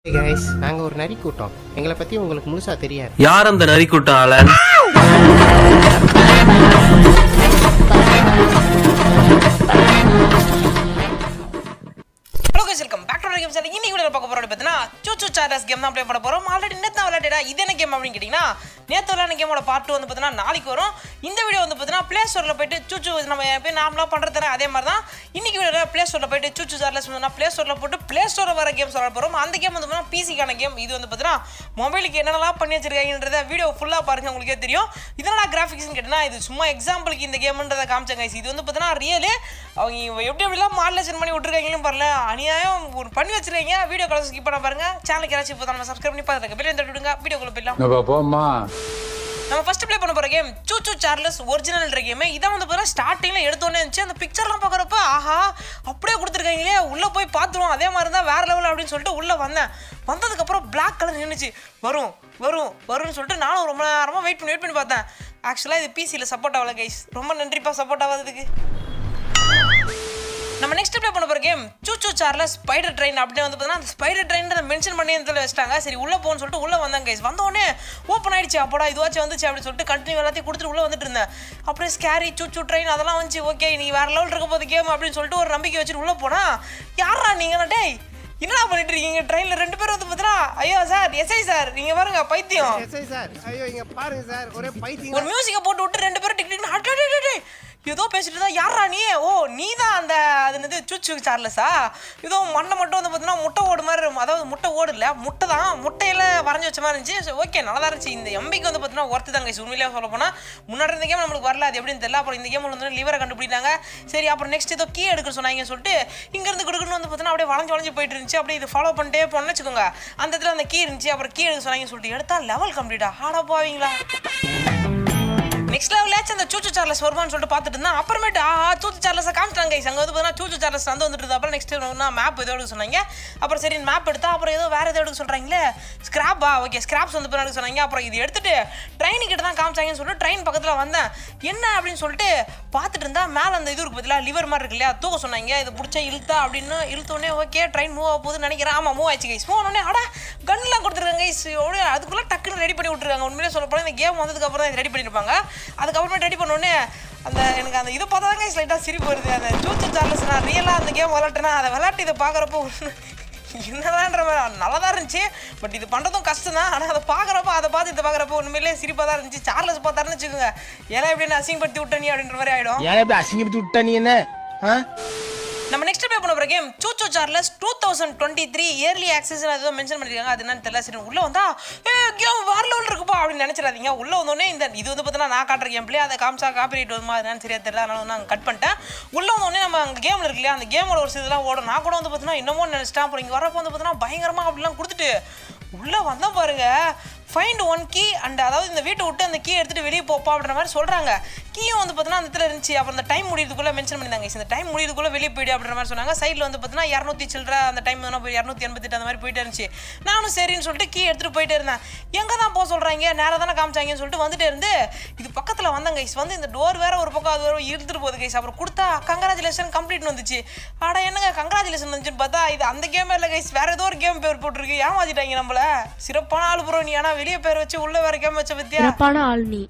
Guys நாங்கள் ஒரு நரி கூட்டம் எங்களை பற்றி உங்களுக்கு முழுசாக தெரியாது யார் அந்த நரிக்குட்டம் ஆளன் hello guys welcome back to game sir இன்னைக்கு வீடியோ பார்க்க போறோம் பார்த்தீங்கன்னா சூச்சு சார்லஸ் கேம் தான் ப்ளே பண்ண போறோம் ஆல்ரெடி நேற்று விளையாடா இது என்ன கேம் அப்படின்னு கேட்டிங்கன்னா நேற்று விளையாட கேமோட பார்ட் வந்து பார்த்தீங்கன்னா நாளைக்கு வரும் இந்த வீடியோ வந்து பார்த்தீங்கன்னா ப்ளே ஸ்டோரில் போயிட்டு சூச்சு நம்ம எப்பயும் நார்மலாக பண்ணுறது அதே மாதிரி தான் இன்னைக்கு வீடியோ ப்ளே ஸ்டோரில் போயிட்டு சூச்சு சார்லஸ் வந்து ப்ளே ஸ்டோரில் போட்டு ப்ளே ஸ்டோரில் வர கேம்ஸ் விளாட போகிறோம் அந்த கேம் வந்து பார்த்தீங்கன்னா பிசிக்கான கேம் இது வந்து பார்த்தீங்கன்னா மொபைலுக்கு என்னென்னலாம் பண்ணி வச்சிருக்காங்கன்றத வீடியோ ஃபுல்லாக பாருங்க உங்களுக்கே தெரியும் இதெல்லாம் கிராஃபிக்ஸ்னு கேட்டிங்கன்னா இது சும்மா எக்ஸாம்பிளுக்கு இந்த கேம்ன்றதை காமிச்சாங்க guys. இது வந்து பார்த்தீங்கன்னா ரியலு அவங்க எப்படி எப்படிலாம் மாடலேஷன் பண்ணி விட்டுருக்காங்கன்னு பாருல அநியாயம் ஒரு பண்ணி வச்சிருக்கீங்க வீடியோ கலர் ஸ்கிப் பண்ண பாருங்க சேனலுக்கு யாராச்சும் இப்போ நம்ம சப்ஸ்கிரைப் பண்ணி பார்த்துருக்க பெரிய தட்டி விடுங்க வீடியோக்குள்ள போயிடலாம் நம்ம போம்மா நம்ம ஃபர்ஸ்ட் ப்ளே பண்ண போற game Choo Choo Charles original game இதான் வந்து பார்த்தா ஸ்டார்டிங்ல எடுத்தோன்னே இருந்துச்சு அந்த பிக்சர்லாம் பார்க்குறப்ப ஆஹா அப்படியே கொடுத்துருக்காங்களே உள்ள போய் பார்த்துருவோம் அதே மாதிரி தான் வேற லெவல் அப்படின்னு சொல்லிட்டு உள்ள வந்தேன் வந்ததுக்கப்புறம் பிளாக் கலர் நின்றுச்சு வரும் வரும் வரும்னு சொல்லிட்டு நானும் ரொம்ப நேரமாக வெயிட் பண்ணி வெயிட் பண்ணி பார்த்தேன் ஆக்சுவலாக இது பிசியில் சப்போர்ட் ஆகல கைஸ் ரொம்ப நன்றிப்பா சப்போர்ட் ஆகாததுக்கு நம்ம நெக்ஸ்ட் ப்ளே பண்ண போகிற game Choo Choo Charles spider train அப்படின்னு வந்து பார்த்தீங்கன்னா அந்த ஸ்பைடர் ட்ரெயின் மென்ஷன் பண்ணி இதில் வச்சிட்டாங்க சரி உள்ளே போகணும்னு சொல்லிட்டு உள்ளே வந்தாங்க கைஸ் வந்தோடனே ஓப்பன் ஆயிடுச்சு அப்போடா இதுவாச்சும் வந்துச்சு அப்படின்னு சொல்லிட்டு கண்டினியூ எல்லாத்தையும் கொடுத்துட்டு உள்ளே வந்துட்டு இருந்தேன் அப்படியே ஸ்கேரி சூச்சு ட்ரெயின் அதெல்லாம் வந்துச்சு ஓகே நீ வேற லெவல் இருக்க போது கேம் அப்படின்னு சொல்லிட்டு ஒரு நம்பிக்கை வச்சுட்டு உள்ளே போனா யாரா நீங்கள் டேய் என்னடா பண்ணிட்டு இருக்கீங்க ட்ரெயினில் ரெண்டு பேரும் வந்து பார்த்தீங்கன்னா ஐயோ சார் எஸ்ஐ சார் நீங்கள் பாருங்க பைத்தியம் எஸ்ஐ சார் ஐயோ இங்கே பாருங்க சார் ஒரே பைத்தியம் ஒரு மியூசிக்கை போட்டு விட்டு ரெண்டு பேரும் டிக் டிக்னு அட, அட, அட, அட. ஏதோ பேசிட்டு தான் யாரா நீ ஓ நீ தான் அந்த அது என்னது சுச்சு சார்லஸா ஏதோ மண்ணை மட்டும் வந்து பார்த்தீங்கன்னா முட்டை ஓடு மாதிரி இருக்கும். அதாவது முட்டை ஓடு இல்லை முட்டை தான் முட்டையில வரைஞ்சி வச்ச மாதிரி இருந்துச்சு ஓகே நல்லா தான் இருந்துச்சு இந்த எம்பிக்கு வந்து பார்த்தீங்கன்னா ஒர்த்து தாங்க உண்மையிலேயே சொல்ல போனால் முன்னாடி இருந்த கேம் நம்மளுக்கு வரல அது எப்படின்னு தெரியல அப்புறம் இந்த கேம் வந்து லிவரை கண்டுபிடிட்டாங்க சரி அப்புறம் நெக்ஸ்ட் ஏதோ கீ எடுக்க சொன்னாங்கன்னு சொல்லிட்டு இங்கேருந்து கொடுக்கணும் வந்து பார்த்தீங்கன்னா அப்படியே வளைஞ்சு வளைஞ்சு போயிட்டு இருந்துச்சு அப்படியே இது ஃபாலோ பண்ணிட்டே போனோம்னு வச்சுக்கோங்க அந்த இடத்துல அந்த கீ இருந்துச்சு அப்புறம் கீ எடுக்க சொன்னாங்கன்னு சொல்லிட்டு எடுத்தா லெவல் கம்ப்ளீட்டா ஆடா போவீங்களா நெக்ஸ்ட் லெவலாச்சும் அந்த சூச்சு சார்லஸ் வருமான்னு சொல்லிட்டு பார்த்துட்டு இருந்தா அப்புறமேட்டு ஆ சூச்சு சார்லஸை காமிச்சிட்டாங்க guys. அங்க வந்து பார்த்தீங்கன்னா சூச்சு சார்லஸ் வந்து வந்துட்டு இருந்தா. அப்புறம் நெக்ஸ்ட் மேப் ஏதோ எடுக்க சொன்னாங்க அப்புறம் சரி மேப் எடுத்தா அப்புறம் ஏதோ வேற ஏதோ எடுக்க சொல்றாங்களே ஸ்கிராப்பா ஓகே ஸ்கிராப்ஸ் வந்து போய் எடுக்க சொன்னாங்க அப்புறம் இது எடுத்துட்டு ட்ரெயின் கிட்ட தான் காமிச்சாங்கன்னு சொல்லிட்டு ட்ரெயின் பக்கத்துல வந்தேன் என்ன அப்படின்னு சொல்லிட்டு பார்த்துட்டு இருந்தா மேல அந்த இது இருக்கு பதிலாக லிவர் மாதிரி இருக்கு இல்லையா தூக்க சொன்னாங்க இது பிடிச்சா இழுத்தா அப்படின்னு இழுத்தோடனே ஓகே ட்ரெயின் மூவ் ஆக போகுதுன்னு நினைக்கிறேன் ஆமா மூவ் ஆயிடுச்சு கைஸ் மூவ் ஆனோடனே அட கன்லாம் கொடுத்துருக்காங்க கைஸ் அதுக்குள்ள டக்குன்னு ரெடி பண்ணி விட்டுருக்காங்க உண்மையிலே சொல்ல போனால் இந்த கேம் வந்ததுக்கு அப்புறம் தான் இது ரெடி பண்ணியிருப்பாங்க அதுக்கப்புறமே ரெடி பண்ணோடனே அந்த எனக்கு அந்த இதை பார்த்தா தாங்க லைட்டாக சிரிப்பு வருது அந்த சூச்சு சார்லஸ் நான் ரியலாக அந்த கேம் விளாட்டுனா அதை விளாட்டு இதை பார்க்குறப்போ என்னதான்ற மாதிரி நல்லா தான் இருந்துச்சு பட் இது பண்ணுறதும் கஷ்டம் தான் ஆனால் அதை பார்க்குறப்போ அதை பார்த்து இதை பார்க்குறப்போ உண்மையிலே சிரிப்பாக தான் இருந்துச்சு சார்லஸ் பார்த்தாருன்னு வச்சுக்கோங்க ஏன்னா எப்படி அசிங்கப்படுத்தி விட்ட நீ அப்படின்ற மாதிரி ஆகிடும் ஏன் இப்படி அசிங்கப்பட்டு விட்ட நீ என்ன ஆ நம்ம நெக்ஸ்ட் ப்ளே பண்ண போகிற game Choo Choo Charles two thousand twenty three early access ஏதோ மென்ஷன் பண்ணிருக்காங்க அது என்னன்னு தெரியல சரி உள்ள வந்தா ஏ கேம் வேற லெவல் இருக்குப்பா அப்படின்னு நினைச்சிடாதீங்க உள்ள வந்தோடனே இந்த இது வந்து பார்த்தீங்கன்னா நான் காட்டுற கேம் பிளே அதை காமிச்சா காப்பிரைட் வருமா என்னன்னு சரியா தெரியல அதனால வந்து நான் கட் பண்ணிட்டேன் உள்ள வந்தோடனே நம்ம அங்கே கேமில் இருக்கு இல்லையா அந்த கேமோட ஒரு இதெல்லாம் ஓடும் நான் கூட வந்து பார்த்தீங்கன்னா இன்னமும் நினைச்சிட்டேன் அப்புறம் இங்கே வரப்போ வந்து பார்த்தீங்கன்னா பயங்கரமா அப்படிலாம் கொடுத்துட்டு உள்ள வந்தா பாருங்க ஃபைண்ட் ஒன் கீ அண்ட் அதாவது இந்த வீட்டை விட்டு அந்த கீ எடுத்துட்டு வெளியே போப்பா அப்படின்ற மாதிரி சொல்றாங்க கீயும் வந்து பார்த்தீங்கன்னா அந்த இடத்துல இருந்துச்சு அப்புறம் அந்த டைம் முடியறதுக்குள்ள மென்ஷன் பண்ணியிருந்தாங்க இந்த டைம் முடியறதுக்குள்ள வெளியே போயிடு அப்படின்ற மாதிரி சொன்னாங்க சைடில் வந்து பார்த்தீங்கன்னா இரநூத்தி சில்லற அந்த டைம் வந்து போய் இரநூத்தி எண்பத்தெட்டு அந்த மாதிரி போயிட்டே இருந்துச்சு நானும் சரின்னு சொல்லிட்டு கீ எடுத்துட்டு போயிட்டே இருந்தேன் எங்கே தான் போக சொல்றாங்க நேரம் தானே காமிச்சாங்கன்னு சொல்லிட்டு வந்துட்டே இருந்து இது பக்கத்தில் வந்தாங்க கைஸ் வந்து இந்த டோர் வேற ஒரு பக்கம் அது வேற இழுத்துட்டு போகுது கைஸ் அப்புறம் கொடுத்தா கங்க்ராச்சுலேஷன் கம்ப்ளீட் வந்துச்சு ஆட என்னங்க கங்க்ராச்சுலேஷன் வந்துச்சுன்னு பார்த்தா இது அந்த கேம் இல்லை கைஸ் வேற ஏதோ ஒரு கேம் பேர் போட்டிருக்கு ஏமாத்திட்டாங்க நம்மள சிறப்பான ஆள் ப்ரோ நீ ஆனால் வெளியே பேர் வச்சு உள்ள வேற கேம் வச்ச பத்தியா சிறப்பான ஆள் நீ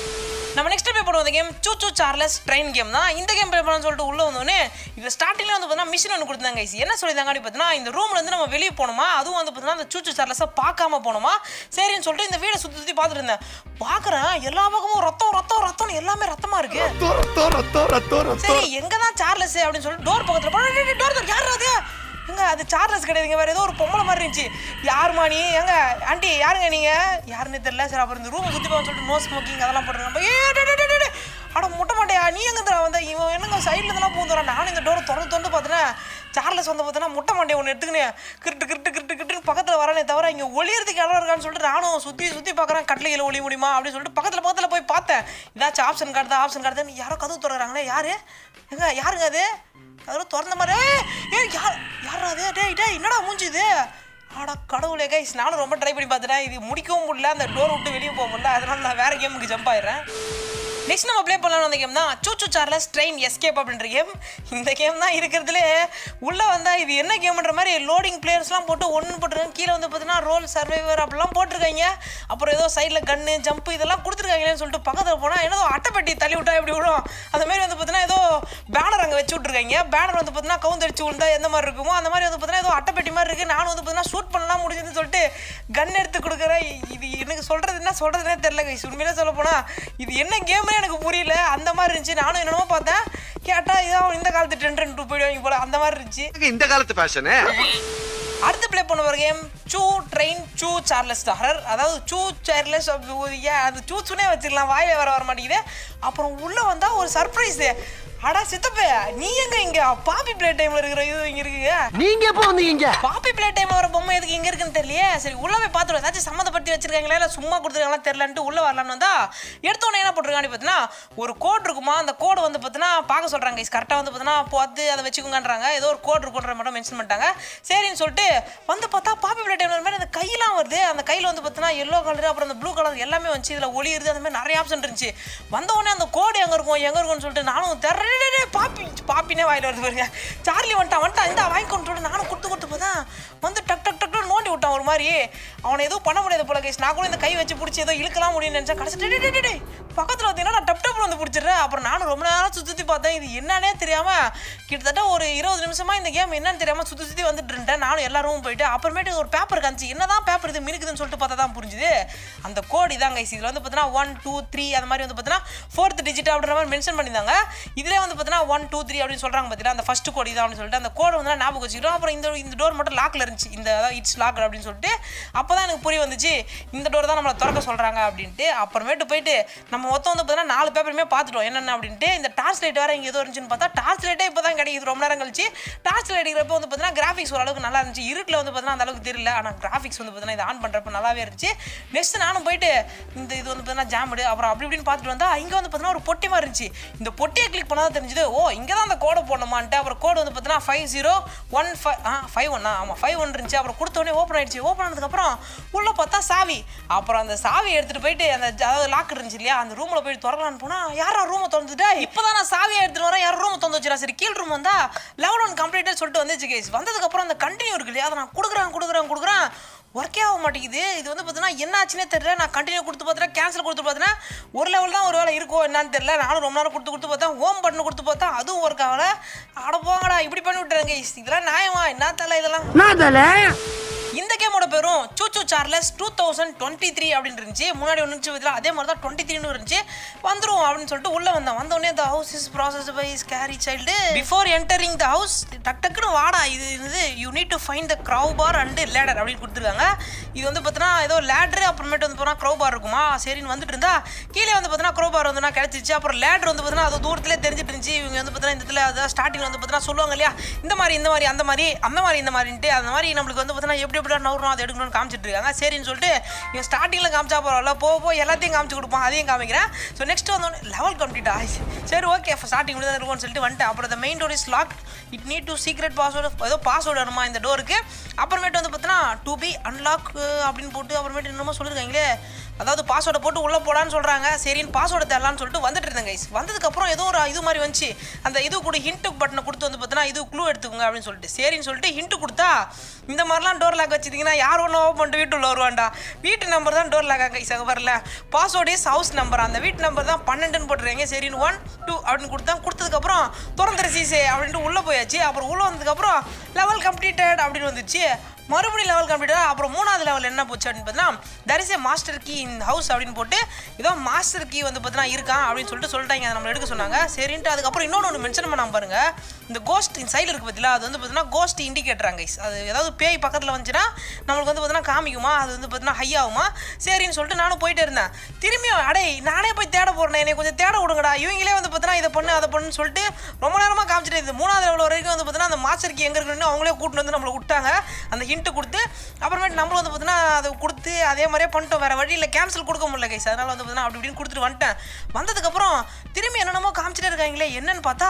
நம்ம நெக்ஸ்ட் ப்ளே பண்ணுவோம் game Choo Choo Charles train game தான் இந்த கேம் ப்ளே பண்ணணும்னு சொல்லிட்டு உள்ள வந்தோடனே இது ஸ்டார்டிங்ல வந்து பார்த்தீங்கன்னா மிஷின் ஒன்று கொடுத்தாங்க guys. என்ன சொல்லியிருந்தாங்க அப்படின்னு பார்த்தீங்கன்னா இந்த ரூம்ல இருந்து நம்ம வெளியே போனோமா அதுவும் வந்து பார்த்தீங்கன்னா அந்த சூச்சு சார்லஸை பார்க்காம போனோமா சரின்னு சொல்லிட்டு இந்த வீடை சுற்றி சுற்றி பார்த்துட்டு இருந்தேன் பார்க்குறேன் எல்லா பக்கமும் ரத்தம் ரத்தம் ரத்தம்னு எல்லாமே ரத்தமா இருக்கு சரி எங்க தான் சார்லஸ் அப்படின்னு சொல்லிட்டு டோர் பக்கத்துல டோர் டோர் யார் அது எங்க அது சார்லஸ் கிடையாதுங்க வேற ஏதோ ஒரு பொம்பளை மாதிரி இருந்துச்சு யாருமா நீ எங்க ஆண்டி யாருங்க நீங்க யாருன்னு தெரியல சரி அப்புறம் இந்த ரூமை சுத்தி போகணும்னு சொல்லிட்டு நோ ஸ்மோக்கிங் அதெல்லாம் போட்டுருங்க ஏ டே, டே, டே, டே, டே. அட முட்டை மாட்டையா நீ எங்க தர வந்த இவன் என்னங்க சைடுல இதெல்லாம் பூந்துறான் நானும் இந்த டோரை திறந்து திறந்து பார்த்தேன் சார்லஸ் வந்து பார்த்தீங்கன்னா முட்டை மாட்டையை ஒன்று எடுத்துக்கினேன் கிருட்டு கிருட்டு கிருட்டு கிருட்டுன்னு பக்கத்தில் வரானே தவிர இங்கே ஒளியறதுக்கு இடம் இருக்கான்னு சொல்லிட்டு நானும் சுற்றி சுற்றி பார்க்குறேன் கட்டிலையில் ஒளி முடியுமா அப்படின்னு சொல்லிட்டு பக்கத்தில் பக்கத்தில் போய் பார்த்தேன் இதாச்சும் ஆப்ஷன் கார்டு தான் ஆப்ஷன் கார்டு தான் யாரோ கதவு திறக்கிறாங்களே யாரு எங்க யாருங்க அது அதெல்லாம் திறந்த மாதிரி ஏய், ஏய் யார் யாரா அது டேய் டேய் என்னடா மூஞ்சி இது ஆடா கடவுளே கைஸ் நானும் ரொம்ப ட்ரை பண்ணி பார்த்துட்டேன் இது முடிக்கவும் முடியல அந்த டோர் விட்டு வெளியே போக முடியல அதனால நான் வேற கேமுக்கு ஜம்ப் ஆயிடுறேன் நெக்ஸ்ட் நம்ம ப்ளே பண்ணலாம் வந்த கேம் தான் சூச்சு சார்லஸ் ட்ரெயின் எஸ்கேப் அப்படின்ற கேம் இந்த கேம் தான் இருக்கிறதுலே உள்ளே வந்தால் இது என்ன கேம்ன்ற மாதிரி லோடிங் பிளேயர்ஸ்லாம் போட்டு ஒன்று போட்டுருக்காங்க கீழே வந்து பார்த்தீங்கன்னா ரோல் சர்வைவர் அப்படிலாம் போட்டிருக்காங்க அப்புறம் ஏதோ சைடில் கன்று ஜம்ப் இதெல்லாம் கொடுத்துருக்காங்களேன்னு சொல்லிட்டு பக்கத்தில் போனால் ஏதோ அட்டைப்பெட்டி தள்ளி விட்டா எப்படி விடும் அந்த மாதிரி வந்து பார்த்தீங்கன்னா ஏதோ பேனர் அங்கே வச்சு விட்ருக்காங்க பேனர் வந்து பார்த்தீங்கன்னா கவுந்தடிச்சு விழுந்தா எந்த மாதிரி இருக்குமோ அந்த மாதிரி வந்து பார்த்தீங்கன்னா ஏதோ அட்டைப்பெட்டி மாதிரி இருக்குது நானும் வந்து பார்த்தீங்கன்னா ஷூட் பண்ணலாம் முடியுதுன்னு சொல்லிட்டு கன் எடுத்து கொடுக்குறேன் இது எனக்கு சொல்கிறது என்ன சொல்கிறதுனே தெரில கைஸ் உண்மையிலே சொல்ல போனால் இது என்ன கேம்னே எனக்கு புரியல அந்த மாதிரி இருந்துச்சு நானும் என்னமோ பார்த்தேன் கேட்டால் இதான் இந்த காலத்து ட்ரெண்ட் ட்ரெண்ட் போயிடுவாங்க போல அந்த மாதிரி இருந்துச்சு இந்த காலத்து ஃபேஷனு அடுத்து ப்ளே பண்ண ஒரு கேம் சூ ட்ரெயின் சூ சார்லஸ் ஹரர் அதாவது சூ சார்லஸ் ஏன் அது சூச்சுனே வச்சுக்கலாம் வாயில வர வர மாட்டேங்குது அப்புறம் உள்ளே வந்தால் ஒரு சர்ப்ரைஸ் அடா சித்தப்பே நீ எங்க இங்க பாப்பி பிளே டைம்ல இருக்கிற இது இங்க இருக்குங்க நீங்க எப்போ வந்தீங்க பாப்பி பிளே டைம்ல வர பொம்மை எதுக்கு இங்க இருக்குன்னு தெரியலையே சரி உள்ள போய் பார்த்துருவோம் ஏதாச்சும் சம்மந்தப்படுத்தி வச்சிருக்காங்களா இல்லை சும்மா கொடுத்துருக்காங்களா தெரியலன்ட்டு உள்ள வரலான்னு வந்தா எடுத்த உடனே என்ன போட்டிருக்காங்க பார்த்தீங்கன்னா ஒரு கோட் இருக்குமா அந்த கோடு வந்து பார்த்தீங்கன்னா பார்க்க சொல்றாங்க கரெக்டாக வந்து பார்த்தீங்கன்னா பார்த்து அதை வச்சுக்கோங்கன்றாங்க ஏதோ ஒரு கோட் இருக்குன்ற மட்டும் மென்ஷன் பண்ணிட்டாங்க சரின்னு சொல்லிட்டு வந்து பார்த்தா பாப்பி பிளே டைம்ல மாதிரி அந்த கையெல்லாம் வருது அந்த கையில் வந்து பார்த்தீங்கன்னா எல்லோ கலர் அப்புறம் அந்த ப்ளூ கலர் எல்லாமே வந்துச்சு இதில் ஒளியுது அந்த மாதிரி நிறைய ஆப்ஷன் இருந்துச்சு வந்த உடனே அந்த கோடு எங்கே இருக்கும் எங்கே இருக்கும்னு சொல்லிட்டு நானும் தெர பாப்பி பாப்பினே வாயில் வருது பாருங்க சார்லி வந்துட்டான் வந்துட்டான் இந்த வாங்கி கொண்டு வந்து நானும் கொடுத்து கொடுத்து பார்த்தா வந்து டக் டக் டக் டக் நோண்டி விட்டான் ஒரு மாதிரி அவனை எதுவும் பண்ண முடியாது போல கைஸ் நான் கூட இந்த கை வச்சு பிடிச்சி ஏதோ இழுக்கலாம் முடியும்னு நினச்சேன் கடைசி டே, டே, டே, டே. பக்கத்தில் பார்த்தீங்கன்னா நான் டப் டப் வந்து பிடிச்சிடுறேன் அப்புறம் நானும் ரொம்ப நேரம் சுற்றி சுற்றி பார்த்தேன் இது என்னன்னே தெரியாமல் கிட்டத்தட்ட ஒரு இருபது நிமிஷமா இந்த கேம் என்னன்னு தெரியாமல் சுற்றி சுற்றி வந்துட்டு இருந்தேன் நானும் எல்லா ரூமும் போயிட்டு அப்புறமேட்டு ஒரு பேப்பர் காமிச்சு என்னதான் பேப்பர் இது மினுக்குதுன்னு சொல்லிட்டு பார்த்தா தான் புரிஞ்சுது அந்த கோட் இதான் கைஸ் இதில் வந்து பார்த்தீங்கன்னா ஒன் டூ த்ரீ அந்த மாதிரி வந்து பார்த்தீங்கன்னா ஃபோர்த் டிஜிட் அப்படின்ற மாதிரி மென்ஷன் பண்ணியிருந்தாங்க இதிலே வந்து பார்த்தீங்கன்னா ஒன் டூ த்ரீ அப்படின்னு சொல்கிறாங்க பார்த்தீங்கன்னா அந்த ஃபர்ஸ்ட் கோட் இதான் அப்படின்னு சொல்லிட்டு அந்த கோடை வந்து நான் ஞாபகம் வச்சுக்கிட்டோம் அப்புறம் இந்த இந்த டோர் மட்டும் லாக்கில் இருந்துச்சு இந்த அதாவது இட்ஸ் லாக் அப்படின்னு சொல்லிட்டு அப்போ தான் எனக்கு புரிய வந்துச்சு இந்த டோர் தான் நம்மளை திறக்க சொல்கிறாங்க அப்படின்ட்டு அப்புறமேட்டு போயிட்டு நம்ம மொத்தம் வந்து பார்த்தீங்கன்னா நாலு பேப்பருமே பார்த்துட்டோம் என்னென்ன அப்படின்ட்டு இந்த டார்ச் லைட் வேறு இங்கே ஏதோ இருந்துச்சுன்னு பார்த்தா டார்ச் லைட்டே இப்போ தான் கிடைக்குது ரொம்ப நேரம் கழிச்சு டார்ச் லைட் இருக்கிறப்ப வந்து பார்த்தீங்கன்னா கிராஃபிக்ஸ் ஓரளவுக்கு நல்லா இருந்துச்சு இருட்டில் வந்து பார்த்தீங்கன்னா அந்த அளவுக்கு தெரியல ஆனால் கிராஃபிக்ஸ் வந்து பார்த்தீங்கன்னா இது ஆன் பண்ணுறப்ப நல்லாவே இருந்துச்சு நெக்ஸ்ட் நானும் போயிட்டு இந்த இது வந்து பார்த்தீங்கன்னா ஜாமடு அப்புறம் அப்படி இப்படின்னு பார்த்துட்டு வந்தா இங்கே வந்து பார்த்தீங்கன்னா ஒரு பொட்டி மாதிரி இருந்துச்சு இந்த பொட்டியை கிளிக் பண்ணாதான் தெரிஞ்சுது ஓ இங்கே தான் அந்த கோடை போடணுமான்ட்டு அப்புறம் கோடு வந்து பார்த்தீங்கன்னா ஃபைவ் ஜீரோ ஒன் ஃபைவ் ஆ ஃபைவ் ஒன்னா ஆமாம் ஃபைவ் ஒன் இருந்துச்சு அப்புறம் கொடுத்த உடனே ஓப்பன் ஆயிடுச்சு ஓப்பன் ஆனதுக்கப்புறம் உள்ளே பார்த்தா சாவி அப்புறம் அந்த சாவி எடுத்துகிட்டு போயிட்டு அந்த ஜ- அதாவது லாக் இருந்துச்சு இல்லையா அந்த ரூமில் போய் திறக்கலான்னு போனால் யாரா ரூமை திறந்துட்டு இப்போ தான் நான் சாவியை எடுத்துகிட்டு வரேன் யாரும் ரூமை திறந்து வச்சுரா சரி கீழ் ரூம் வந்தா லெவல் ஒன் கம்ப்ளீட்டாக சொல்லிட்டு வந்துச்சு கேஸ் வந்ததுக்கப்புறம் அந்த கண்டினியூ இருக்கு இல்லையா அதை நான் கொடுக்குறேன் கொடுக்குறேன் கொடுக்குறேன் ஒர்க்கே ஆக மாட்டேங்குது இது வந்து பார்த்தீங்கன்னா என்ன ஆச்சுன்னே தெரியல நான் கண்டினியூ கொடுத்து பார்த்தேன் கேன்சல் கொடுத்து பார்த்தேன் ஒரு லெவல் தான் ஒரு வேலை இருக்கோ என்னன்னு தெரியல நானும் ரொம்ப நேரம் கொடுத்து கொடுத்து பார்த்தேன் ஹோம் பட்டன் கொடுத்து பார்த்தா அதுவும் ஒர்க் ஆகல அட போங்கடா இப்படி பண்ணி விட்டுறாங்க இதெல்லாம் நியாயமா என்ன தலை இதெல்லாம் இந்த கேமோட பேரும் Choo Choo Charles two thousand twenty three அப்படின்னு இருந்துச்சு முன்னாடி ஒன்று இருந்துச்சு பதிலா அதே மாதிரி தான் டுவெண்ட்டி த்ரீன்னு இருந்துச்சு வந்துரும் அப்படின்னு சொல்லிட்டு உள்ள வந்தேன் வந்த உடனே the house is process by scary child before entering the house டக் டக்குன்னு வாடா இது இது you need to find the crowbar and ladder அப்படின்னு கொடுத்துருக்காங்க இது வந்து பார்த்தீங்கன்னா ஏதோ லேடர் அப்புறமேட்டு வந்து போனால் க்ரௌ பார் இருக்குமா சரின்னு வந்துட்டு இருந்தா கீழே வந்து பார்த்தீங்கன்னா க்ரௌ பார் வந்து கிடச்சிச்சு அப்புறம் லேடர் வந்து பார்த்தீங்கன்னா அது தூரத்திலே தெரிஞ்சிட்டு இருந்துச்சு இவங்க வந்து பார்த்தீங்கன்னா இந்த இடத்துல அதாவது ஸ்டார்டிங் வந்து பார்த்தீங்கன்னா சொல்லுவாங்க இல்லையா இந்த மாதிரி இந்த மாதிரி அந்த மாதிரி அந்த மாதிரி இந்த மாதிரின்ட்டு அந்த மாதிரி நம்மளுக்கு வந்து பார்த்தீங்கன்னா எப்படி எப்படி நவுறோம் அதை எடுக்கணும்னு காமிச்சிட்டு இருக்காங்க சரின்னு சொல்லிட்டு இவன் ஸ்டார்டிங்கில் காமிச்சா பரவாயில்ல போக போக எல்லாத்தையும் காமிச்சு கொடுப்பான் அதையும் காமிக்கிறேன் ஸோ நெக்ஸ்ட் வந்தோடனே லெவல் கம்ப்ளீட் ஆயிடுச்சு சரி ஓகே ஸ்டார்டிங் தான் இருக்கும்னு சொல்லிட்டு வந்துட்டேன் அப்புறம் இந்த main door is lock it need to secret password ஏதோ பாஸ்வேர்டு வருமா இந்த டோருக்கு அப்புறமேட்டு வந்து பார்த்தீங்கன்னா டு பி அன்லாக் அப்படின்னு போட்டு அப்புறமேட்டு என்னமோ சொல்லியிருக்காங்களே அதாவது பாஸ்வேர்டை போட்டு உள்ளே போடான்னு சொல்கிறாங்க சரின்னு பாஸ்வேர்டை தரலான்னு சொல்லிட்டு வந்துட்டு இருந்தேன் கைஸ் வந்ததுக்கப்புறம் ஏதோ ஒரு இது மாதிரி வந்துச்சு அந்த இது கூட ஹிண்ட்டு பட்டனை கொடுத்து வந்து பார்த்தீங்கன்னா இது க்ளூ எடுத்துக்கோங்க அப்படின்னு சொல்லிட்டு சரின்னு சொல்லிட்டு ஹிண்ட்டு கொடுத்தா இந்த மாதிரிலாம் டோர் லாக் வச்சிருந்தீங்கன்னா யார் ஒன்று ஓப்பன் பண்ணிட்டு வீட்டுள்ள வருவான்டா வீட்டு நம்பர் தான் டோர் லாக் கைஸ் அங்கே வரல பாஸ்வேர்டு இஸ் ஹவுஸ் நம்பர் அந்த வீட்டு நம்பர் தான் பன்னெண்டுன்னு போட்டுருங்க சரின்னு ஒன் டூ அப்படின்னு கொடுத்தா கொடுத்ததுக்கப்புறம் திறந்துரு சீசே அப்படின்ட்டு உள்ளே போயாச்சு அப்புறம் உள்ளே வந்ததுக்கப்புறம் லெவல் கம்ப்ளீட்டட் அப்படின்னு வந்துச்சு மறுபடியும் லெவல் கம்ப்ளீட்டட் அப்புறம் மூணாவது லெவல் என்ன போச்சு அப்படின்னு பார்த்தீங்கன்னா there is a master key in house அப்படின்னு போட்டு ஏதோ மாஸ்டர் கீ வந்து பார்த்தீங்கன்னா இருக்கான் அப்படின்னு சொல்லிட்டு சொல்லிட்டாங்க அதை நம்ம எடுக்க சொன்னாங்க சரின்ட்டு அதுக்கப்புறம் இன்னொன்று ஒன்று மென்ஷன் பண்ணாம பாருங்க இந்த கோஸ்ட் சைடில் இருக்கு பார்த்தீங்களா அது வந்து பார்த்தீங்கன்னா கோஸ்ட் இண்டிகேட்டராங்க guys. அது ஏதாவது பேய் பக்கத்தில் வந்துச்சுன்னா நம்மளுக்கு வந்து பார்த்தீங்கன்னா காமிக்குமா அது வந்து பார்த்தீங்கன்னா ஹை ஆகுமா சரின்னு சொல்லிட்டு நானும் போயிட்டே இருந்தேன் திரும்பியும் அடே நானே போய் தேட போறேன் என்னை கொஞ்சம் தேட விடுங்கடா இவங்களே வந்து பார்த்தீங்கன்னா இதை பண்ணு அதை பண்ணுன்னு சொல்லிட்டு ரொம்ப நேரமாக காமிச்சிட்டு இது மூணாவது லெவல் வரைக்கும் வந்து பார்த்தீங்கன்னா அந்த மாஸ்டர் கீ எங்கே இருக்குன்னு அவங்களே கூட்டிட்டு வந்து நம்மளை விட்டாங்க அந்த ஹிண்ட்டு கொடுத்து அப்புறமேட்டு நம்மளும் வந்து பார்த்தீங்கன்னா அதை கொடுத்து அதே மாதிரியே பண்ணிட்டோம் வேறு வழியில் கேன்சல் கொடுக்க முடியல கைஸ் அதனால் வந்து பார்த்தீங்கன்னா அப்படி இப்படின்னு கொடுத்துட்டு வந்துட்டேன் வந்ததுக்கப்புறம் திரும்பி என்னென்னமோ காமிச்சிட்டே இருக்காங்களே என்னன்னு பார்த்தா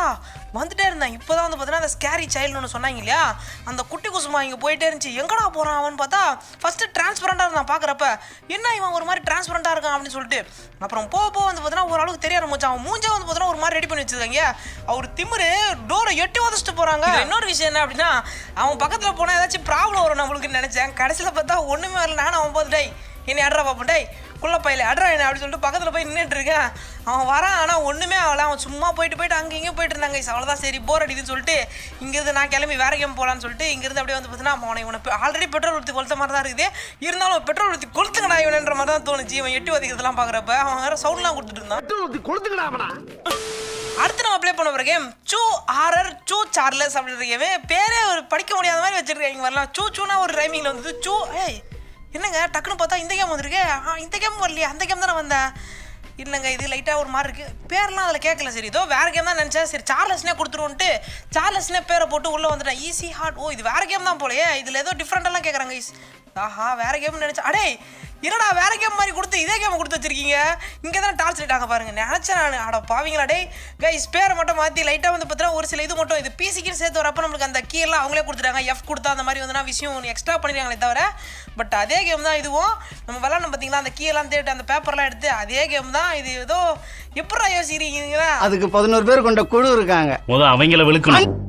வந்துட்டே இருந்தேன் இப்போ தான் வந்து பார்த்தீங்கன்னா அந்த ஸ்கேரி சைல்டுன்னு ஒன்று சொன்னாங்க இல்லையா அந்த குட்டி குசுமா இங்கே போயிட்டே இருந்துச்சு எங்கடா போகிறான் அவன் பார்த்தா ஃபஸ்ட்டு டிரான்ஸ்பரண்டாக இருந்தான் பார்க்குறப்ப என்ன இவன் ஒரு மாதிரி டிரான்ஸ்பரண்டாக இருக்கான் அப்படின்னு சொல்லிட்டு அப்புறம் போக போக வந்து பார்த்தீங்கன்னா ஓரளவுக்கு தெரிய ஆரம்பிச்சு அவன் மூஞ்சே வந்து பார்த்தீங்கன்னா ஒரு மாதிரி ரெடி பண்ணி வச்சிருக்காங்க அவர் திமிரு டோரை எட்டி உதச்சிட்டு போகிறாங்க இன்னொரு விஷயம் என்ன அப்படின்னா அவன் பக்கத்தில் போனால் ஏதாச்சும் ப்ராப்ளம் வரும் நம்மளுக்கு நினச்சேன் கடைசியில் பார்த்தா ஒன்றுமே வரல நானும் அவன் பார்த்து டேய் என்னை அட்ரா பாப்பேன் டேய் குள்ள பையில அட்ரா என்ன அப்படின்னு சொல்லிட்டு பக்கத்தில் போய் நின்றுட்டு இருக்கேன் அவன் வரான் ஆனால் ஒன்றுமே ஆகல அவன் சும்மா போயிட்டு போயிட்டு அங்கே இங்கேயும் போயிட்டு இருந்தாங்க அவ்வளோதான் சரி போர் அடிக்குதுன்னு சொல்லிட்டு இங்கேருந்து நான் கிளம்பி வேற கேம் போகலான்னு சொல்லிட்டு இங்கேருந்து அப்படியே வந்து பார்த்தீங்கன்னா அவனை இவனை ஆல்ரெடி பெட்ரோல் ஊற்றி கொளுத்த மாதிரி தான் இருக்குது இருந்தாலும் பெட்ரோல் ஊற்றி கொளுத்துங்கடா இவனன்ற மாதிரி தான் தோணுச்சு இவன் எட்டி வதிக்கிறதுலாம் பார்க்குறப்ப அவன் வேற சவுண்ட்லாம் கொடுத்துட்டு இருந்தான் அடுத்து நம்ம ப்ளே பண்ண போகிற கேம் சூ ஆரர் சூ சார்லஸ் அப்படின்ற கேமே பேரே ஒரு படிக்க முடியாத மாதிரி வச்சிருக்காங்க வரலாம் சூ சூனா ஒரு ரைமிங்கில் வந்து சூ ஏய் என்னங்க டக்குன்னு பார்த்தா இந்த கேம் வந்திருக்கு ஆ இந்த கேம் வரலையே அந்த கேம் தானே வந்தேன் இல்லைங்க இது லைட்டாக ஒரு மாதிரி இருக்குது பேர்லாம் அதில் கேட்கல சரி இதோ வேறு கேம் தான் நினச்சேன் சரி சார்லஸ்னே கொடுத்துருவோன்ட்டு சார்லஸ்னே பேரை போட்டு உள்ளே வந்துட்டேன் ஈஸி ஹார்ட் ஓ இது வேறு கேம் தான் போலயே இதில் ஏதோ டிஃப்ரெண்ட்டெல்லாம் கேட்குறாங்க ஈஸ் ஆஹா வேறு கேம்னு நினச்சேன் அடே என்னடா வேற கேம் மாதிரி கொடுத்து இதே கேம் கொடுத்து வச்சிருக்கீங்க இங்கே தான் டார்ச் லைட் ஆக பாருங்க நினச்சேன் நான் அட பாவீங்களா டேய் கைஸ் பேரை மட்டும் மாற்றி லைட்டாக வந்து பார்த்தீங்கன்னா ஒரு சில இது மட்டும் இது பிசிக்கு சேர்த்து வரப்போ நம்மளுக்கு அந்த கீ எல்லாம் அவங்களே கொடுத்துட்டாங்க எஃப் கொடுத்தா அந்த மாதிரி வந்து விஷயம் எக்ஸ்ட்ரா பண்ணிடுறாங்களே தவிர பட் அதே கேம் தான் இதுவும் நம்ம விளாட்ணும் பார்த்தீங்களா அந்த கீ எல்லாம் தேட்டு அந்த பேப்பர்லாம் எடுத்து அதே கேம் தான் இது ஏதோ எப்படா யோசிக்கிறீங்களா அதுக்கு பதினோரு பேர் கொண்ட குழு இருக்காங்க முத அவங்கள விழுக்கணும்